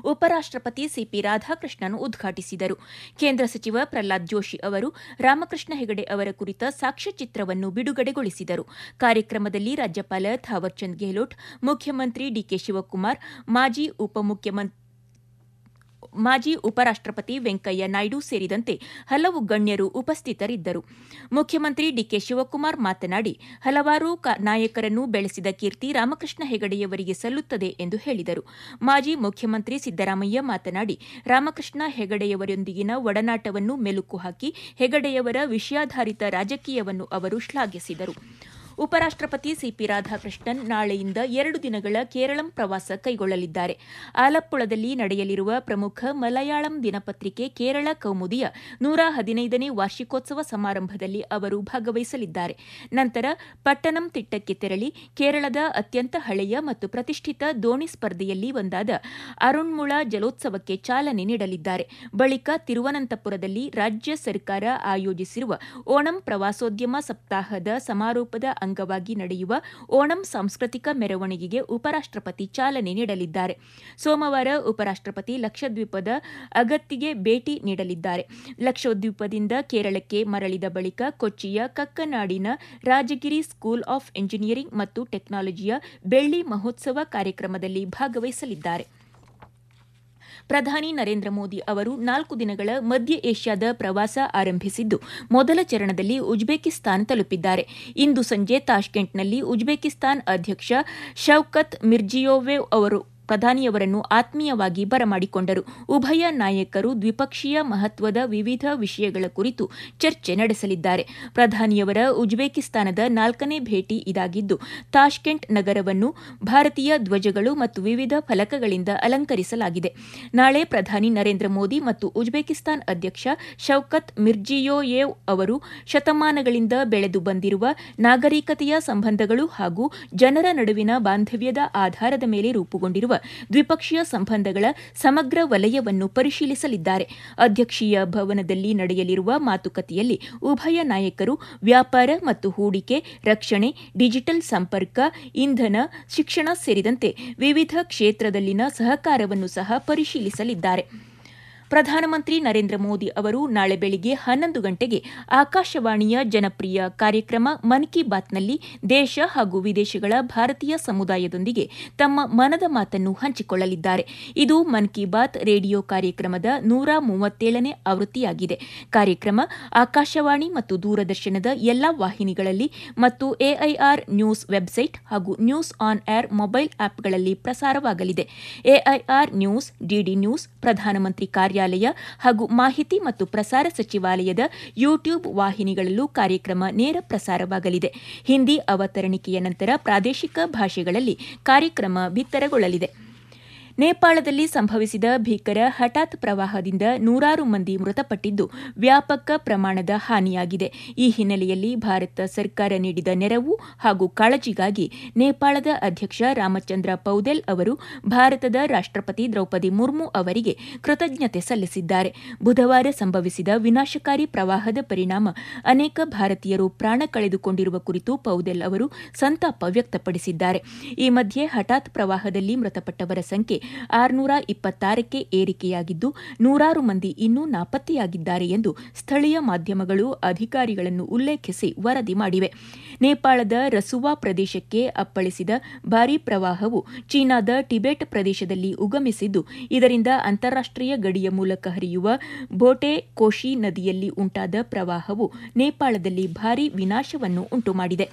ಉಪರಾಷ್ಟಪತಿ ಸಿಪಿ ರಾಧಾಕೃಷ್ಣನ್ ಉದ್ಘಾಟಿಸಿದರು ಕೇಂದ್ರ ಸಚಿವ ಪ್ರಹ್ಲಾದ್ ಜೋಶಿ ಅವರು ರಾಮಕೃಷ್ಣ ಹೆಗಡೆ ಅವರ ಕುರಿತ ಸಾಕ್ಷ್ಯಚಿತ್ರವನ್ನು ಬಿಡುಗಡೆಗೊಳಿಸಿದರು ಕಾರ್ಯಕ್ರಮದಲ್ಲಿ ರಾಜ್ಯಪಾಲ ಥಾವರ್ಚಂದ್ ಗೆಹ್ಲೋಟ್ ಮುಖ್ಯಮಂತ್ರಿ ಡಿಕೆ ಶಿವಕುಮಾರ್ ಮಾಜಿ ಉಪಮುಖ್ಯಮಂತ್ರಿ ಮಾಜಿ ಉಪರಾಷ್ಟಪತಿ ವೆಂಕಯ್ಯ ನಾಯ್ಡು ಸೇರಿದಂತೆ ಹಲವು ಗಣ್ಯರು ಉಪಸ್ಥಿತರಿದ್ದರು ಮುಖ್ಯಮಂತ್ರಿ ಡಿಕೆ ಶಿವಕುಮಾರ್ ಮಾತನಾಡಿ ಹಲವಾರು ನಾಯಕರನ್ನು ಬೆಳೆಸಿದ ಕೀರ್ತಿ ರಾಮಕೃಷ್ಣ ಹೆಗಡೆಯವರಿಗೆ ಸಲ್ಲುತ್ತದೆ ಎಂದು ಹೇಳಿದರು ಮಾಜಿ ಮುಖ್ಯಮಂತ್ರಿ ಸಿದ್ದರಾಮಯ್ಯ ಮಾತನಾಡಿ ರಾಮಕೃಷ್ಣ ಹೆಗಡೆಯವರೊಂದಿಗಿನ ಒಡನಾಟವನ್ನು ಮೆಲುಕು ಹಾಕಿ ಹೆಗಡೆಯವರ ವಿಷಯಾಧಾರಿತ ರಾಜಕೀಯವನ್ನು ಅವರು ಶ್ಲಾಘಿಸಿದರು ಉಪರಾಷ್ಟಪತಿ ಸಿಪಿ ರಾಧಾಕೃಷ್ಣನ್ ನಾಳೆಯಿಂದ ಎರಡು ದಿನಗಳ ಕೇರಳಂ ಪ್ರವಾಸ ಕೈಗೊಳ್ಳಲಿದ್ದಾರೆ ಆಲಪ್ಪುಳದಲ್ಲಿ ನಡೆಯಲಿರುವ ಪ್ರಮುಖ ಮಲಯಾಳಂ ದಿನಪತ್ರಿಕೆ ಕೇರಳ ಕೌಮುದಿಯ ನೂರ ಹದಿನೈದನೇ ವಾರ್ಷಿಕೋತ್ಸವ ಸಮಾರಂಭದಲ್ಲಿ ಅವರು ಭಾಗವಹಿಸಲಿದ್ದಾರೆ ನಂತರ ಪಟ್ಟಣಂ ತಿಟ್ಟಕ್ಕೆ ತೆರಳಿ ಕೇರಳದ ಅತ್ಯಂತ ಹಳೆಯ ಮತ್ತು ಪ್ರತಿಷ್ಠಿತ ದೋಣಿ ಸ್ಪರ್ಧೆಯಲ್ಲಿ ಒಂದಾದ ಅರುಣ್ಮುಳ ಜಲೋತ್ಸವಕ್ಕೆ ಚಾಲನೆ ನೀಡಲಿದ್ದಾರೆ ಬಳಿಕ ತಿರುವನಂತಪುರದಲ್ಲಿ ರಾಜ್ಯ ಸರ್ಕಾರ ಆಯೋಜಿಸಿರುವ ಓಣಂ ಪ್ರವಾಸೋದ್ಯಮ ಸಪ್ತಾಹದ ಸಮಾರೋಪದ ಅಂಗವಾಗಿ ನಡೆಯುವ ಓಣಂ ಸಾಂಸ್ಕೃತಿಕ ಮೆರವಣಿಗೆಗೆ ಉಪರಾಷ್ಟಪತಿ ಚಾಲನೆ ನೀಡಲಿದ್ದಾರೆ ಸೋಮವಾರ ಉಪರಾಷ್ಟಪತಿ ಲಕ್ಷದ್ವೀಪದ ಅಗತ್ತಿಗೆ ಭೇಟಿ ನೀಡಲಿದ್ದಾರೆ ಲಕ್ಷದ್ವೀಪದಿಂದ ಕೇರಳಕ್ಕೆ ಮರಳಿದ ಬಳಿಕ ಕೊಚ್ಚಿಯ ಕಕ್ಕನಾಡಿನ ರಾಜಗಿರಿ ಸ್ಕೂಲ್ ಆಫ್ ಎಂಜಿನಿಯರಿಂಗ್ ಮತ್ತು ಟೆಕ್ನಾಲಜಿಯ ಬೆಳ್ಳಿ ಮಹೋತ್ಸವ ಕಾರ್ಯಕ್ರಮದಲ್ಲಿ ಭಾಗವಹಿಸಲಿದ್ದಾರೆ ಪ್ರಧಾನಿ ನರೇಂದ್ರ ಮೋದಿ ಅವರು ನಾಲ್ಕು ದಿನಗಳ ಮಧ್ಯ ಏಷ್ಯಾದ ಪ್ರವಾಸ ಆರಂಭಿಸಿದ್ದು ಮೊದಲ ಚರಣದಲ್ಲಿ ಉಜ್ಬೇಕಿಸ್ತಾನ್ ತಲುಪಿದ್ದಾರೆ ಇಂದು ಸಂಜೆ ತಾಷ್ಕೆಂಟ್ನಲ್ಲಿ ಉಜ್ಬೇಕಿಸ್ತಾನ್ ಅಧ್ಯಕ್ಷ ಶೌಕತ್ ಮಿರ್ಜಿಯೋವೆವ್ ಅವರು ಪ್ರಧಾನಿಯವರನ್ನು ಆತ್ಮೀಯವಾಗಿ ಬರಮಾಡಿಕೊಂಡರು ಉಭಯ ನಾಯಕರು ದ್ವಿಪಕ್ಷೀಯ ಮಹತ್ವದ ವಿವಿಧ ವಿಷಯಗಳ ಕುರಿತು ಚರ್ಚೆ ನಡೆಸಲಿದ್ದಾರೆ ಪ್ರಧಾನಿಯವರ ಉಜ್ಬೇಕಿಸ್ತಾನದ ನಾಲ್ಕನೇ ಭೇಟಿ ಇದಾಗಿದ್ದು ತಾಷ್ಕೆಂಟ್ ನಗರವನ್ನು ಭಾರತೀಯ ಧ್ವಜಗಳು ಮತ್ತು ವಿವಿಧ ಫಲಕಗಳಿಂದ ಅಲಂಕರಿಸಲಾಗಿದೆ ನಾಳೆ ಪ್ರಧಾನಿ ನರೇಂದ್ರ ಮೋದಿ ಮತ್ತು ಉಜ್ಬೇಕಿಸ್ತಾನ್ ಅಧ್ಯಕ್ಷ ಶೌಕತ್ ಮಿರ್ಜಿಯೋಯೇವ್ ಅವರು ಶತಮಾನಗಳಿಂದ ಬೆಳೆದು ಬಂದಿರುವ ನಾಗರಿಕತೆಯ ಸಂಬಂಧಗಳು ಹಾಗೂ ಜನರ ನಡುವಿನ ಬಾಂಧವ್ಯದ ಆಧಾರದ ಮೇಲೆ ರೂಪುಗೊಂಡಿರುವ ದ್ವಿಪಕ್ಷೀಯ ಸಂಬಂಧಗಳ ಸಮಗ್ರ ವಲಯವನ್ನು ಪರಿಶೀಲಿಸಲಿದ್ದಾರೆ ಅಧ್ಯಕ್ಷೀಯ ಭವನದಲ್ಲಿ ನಡೆಯಲಿರುವ ಮಾತುಕತೆಯಲ್ಲಿ ಉಭಯ ನಾಯಕರು ವ್ಯಾಪಾರ ಮತ್ತು ಹೂಡಿಕೆ ರಕ್ಷಣೆ ಡಿಜಿಟಲ್ ಸಂಪರ್ಕ ಇಂಧನ ಶಿಕ್ಷಣ ಸೇರಿದಂತೆ ವಿವಿಧ ಕ್ಷೇತ್ರದಲ್ಲಿನ ಸಹಕಾರವನ್ನು ಸಹ ಪರಿಶೀಲಿಸಲಿದ್ದಾರೆ ಪ್ರಧಾನಮಂತ್ರಿ ನರೇಂದ್ರ ಮೋದಿ ಅವರು ನಾಳೆ ಬೆಳಿಗ್ಗೆ ಹನ್ನೊಂದು ಗಂಟೆಗೆ ಆಕಾಶವಾಣಿಯ ಜನಪ್ರಿಯ ಕಾರ್ಯಕ್ರಮ ಮನ್ ಕಿ ಬಾತ್ನಲ್ಲಿ ದೇಶ ಹಾಗೂ ವಿದೇಶಗಳ ಭಾರತೀಯ ಸಮುದಾಯದೊಂದಿಗೆ ತಮ್ಮ ಮನದ ಮಾತನ್ನು ಹಂಚಿಕೊಳ್ಳಲಿದ್ದಾರೆ ಇದು ಮನ್ ಕಿ ಬಾತ್ ರೇಡಿಯೋ ಕಾರ್ಯಕ್ರಮದ ನೂರ ಮೂವತ್ತೇಳನೇ ಆವೃತ್ತಿಯಾಗಿದೆ ಕಾರ್ಯಕ್ರಮ ಆಕಾಶವಾಣಿ ಮತ್ತು ದೂರದರ್ಶನದ ಎಲ್ಲಾ ವಾಹಿನಿಗಳಲ್ಲಿ ಮತ್ತು ಎಐಆರ್ ನ್ಯೂಸ್ ವೆಬ್ಸೈಟ್ ಹಾಗೂ ನ್ಯೂಸ್ ಆನ್ ಏರ್ ಮೊಬೈಲ್ ಆಪ್ಗಳಲ್ಲಿ ಪ್ರಸಾರವಾಗಲಿದೆ ಎಐಆರ್ ನ್ಯೂಸ್ ಡಿಡಿ ನ್ಯೂಸ್ ಪ್ರಧಾನಮಂತ್ರಿ ಕಾರ್ಯ ಕಾರ್ಯಾಲಯ ಹಾಗೂ ಮಾಹಿತಿ ಮತ್ತು ಪ್ರಸಾರ ಸಚಿವಾಲಯದ ಯೂಟ್ಯೂಬ್ ವಾಹಿನಿಗಳಲ್ಲೂ ಕಾರ್ಯಕ್ರಮ ನೇರ ಪ್ರಸಾರವಾಗಲಿದೆ ಹಿಂದಿ ಅವತರಣಿಕೆಯ ನಂತರ ಪ್ರಾದೇಶಿಕ ಭಾಷೆಗಳಲ್ಲಿ ಕಾರ್ಯಕ್ರಮ ಬಿತ್ತರಗೊಳ್ಳಲಿದೆ ನೇಪಾಳದಲ್ಲಿ ಸಂಭವಿಸಿದ ಭೀಕರ ಹಠಾತ್ ಪ್ರವಾಹದಿಂದ ನೂರಾರು ಮಂದಿ ಮೃತಪಟ್ಟಿದ್ದು ವ್ಯಾಪಕ ಪ್ರಮಾಣದ ಹಾನಿಯಾಗಿದೆ ಈ ಹಿನ್ನೆಲೆಯಲ್ಲಿ ಭಾರತ ಸರ್ಕಾರ ನೀಡಿದ ನೆರವು ಹಾಗೂ ಕಾಳಜಿಗಾಗಿ ನೇಪಾಳದ ಅಧ್ಯಕ್ಷ ರಾಮಚಂದ್ರ ಪೌದೆಲ್ ಅವರು ಭಾರತದ ರಾಷ್ಟಪತಿ ದ್ರೌಪದಿ ಮುರ್ಮು ಅವರಿಗೆ ಕೃತಜ್ಞತೆ ಸಲ್ಲಿಸಿದ್ದಾರೆ ಬುಧವಾರ ಸಂಭವಿಸಿದ ವಿನಾಶಕಾರಿ ಪ್ರವಾಹದ ಪರಿಣಾಮ ಅನೇಕ ಭಾರತೀಯರು ಪ್ರಾಣ ಕಳೆದುಕೊಂಡಿರುವ ಕುರಿತು ಪೌದೆಲ್ ಅವರು ಸಂತಾಪ ವ್ಯಕ್ತಪಡಿಸಿದ್ದಾರೆ ಈ ಮಧ್ಯೆ ಹಠಾತ್ ಪ್ರವಾಹದಲ್ಲಿ ಮೃತಪಟ್ಟವರ ಸಂಖ್ಯೆ ಆರುನೂರ ಇಪ್ಪತ್ತಾರಕ್ಕೆ ಏರಿಕೆಯಾಗಿದ್ದು ನೂರಾರು ಮಂದಿ ಇನ್ನೂ ನಾಪತ್ತೆಯಾಗಿದ್ದಾರೆ ಎಂದು ಸ್ಥಳೀಯ ಮಾಧ್ಯಮಗಳು ಅಧಿಕಾರಿಗಳನ್ನು ಉಲ್ಲೇಖಿಸಿ ವರದಿ ಮಾಡಿವೆ ನೇಪಾಳದ ರಸುವಾ ಪ್ರದೇಶಕ್ಕೆ ಅಪ್ಪಳಿಸಿದ ಭಾರೀ ಪ್ರವಾಹವು ಚೀನಾದ ಟಿಬೆಟ್ ಪ್ರದೇಶದಲ್ಲಿ ಉಗಮಿಸಿದ್ದು ಇದರಿಂದ ಅಂತಾರಾಷ್ಟೀಯ ಗಡಿಯ ಮೂಲಕ ಹರಿಯುವ ಬೋಟೆ ಕೋಶಿ ನದಿಯಲ್ಲಿ ಉಂಟಾದ ಪ್ರವಾಹವು ನೇಪಾಳದಲ್ಲಿ ಭಾರೀ ವಿನಾಶವನ್ನು ಉಂಟುಮಾಡಿದೆ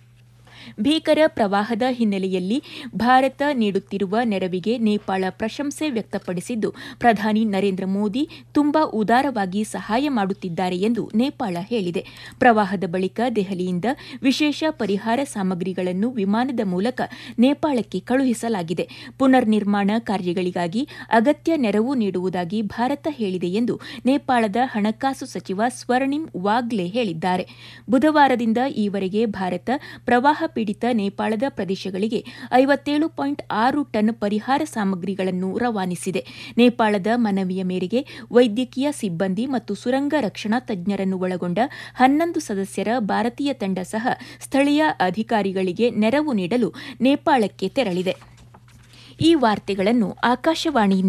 ಭೀಕರ ಪ್ರವಾಹದ ಹಿನ್ನೆಲೆಯಲ್ಲಿ ಭಾರತ ನೀಡುತ್ತಿರುವ ನೆರವಿಗೆ ನೇಪಾಳ ಪ್ರಶಂಸೆ ವ್ಯಕ್ತಪಡಿಸಿದ್ದು ಪ್ರಧಾನಿ ನರೇಂದ್ರ ಮೋದಿ ತುಂಬಾ ಉದಾರವಾಗಿ ಸಹಾಯ ಮಾಡುತ್ತಿದ್ದಾರೆ ಎಂದು ನೇಪಾಳ ಹೇಳಿದೆ ಪ್ರವಾಹದ ಬಳಿಕ ದೆಹಲಿಯಿಂದ ವಿಶೇಷ ಪರಿಹಾರ ಸಾಮಗ್ರಿಗಳನ್ನು ವಿಮಾನದ ಮೂಲಕ ನೇಪಾಳಕ್ಕೆ ಕಳುಹಿಸಲಾಗಿದೆ ಪುನರ್ ನಿರ್ಮಾಣ ಕಾರ್ಯಗಳಿಗಾಗಿ ಅಗತ್ಯ ನೆರವು ನೀಡುವುದಾಗಿ ಭಾರತ ಹೇಳಿದೆ ಎಂದು ನೇಪಾಳದ ಹಣಕಾಸು ಸಚಿವ ಸ್ವರ್ಣಿಂ ವಾಗ್ಲೆ ಹೇಳಿದ್ದಾರೆ ಬುಧವಾರದಿಂದ ಈವರೆಗೆ ಭಾರತ ಪ್ರವಾಹ ಪೀಡಿತ ನೇಪಾಳದ ಪ್ರದೇಶಗಳಿಗೆ ಐವತ್ತೇಳು ಪಾಯಿಂಟ್ ಆರು ಟನ್ ಪರಿಹಾರ ಸಾಮಗ್ರಿಗಳನ್ನು ರವಾನಿಸಿದೆ ನೇಪಾಳದ ಮನವಿಯ ಮೇರೆಗೆ ವೈದ್ಯಕೀಯ ಸಿಬ್ಬಂದಿ ಮತ್ತು ಸುರಂಗ ರಕ್ಷಣಾ ತಜ್ಞರನ್ನು ಒಳಗೊಂಡ ಹನ್ನೊಂದು ಸದಸ್ಯರ ಭಾರತೀಯ ತಂಡ ಸಹ ಸ್ಥಳೀಯ ಅಧಿಕಾರಿಗಳಿಗೆ ನೆರವು ನೀಡಲು ನೇಪಾಳಕ್ಕೆ ತೆರಳಿದೆ ಈ ವಾರ್ತೆಗಳನ್ನು ಆಕಾಶವಾಣಿಯಿಂದ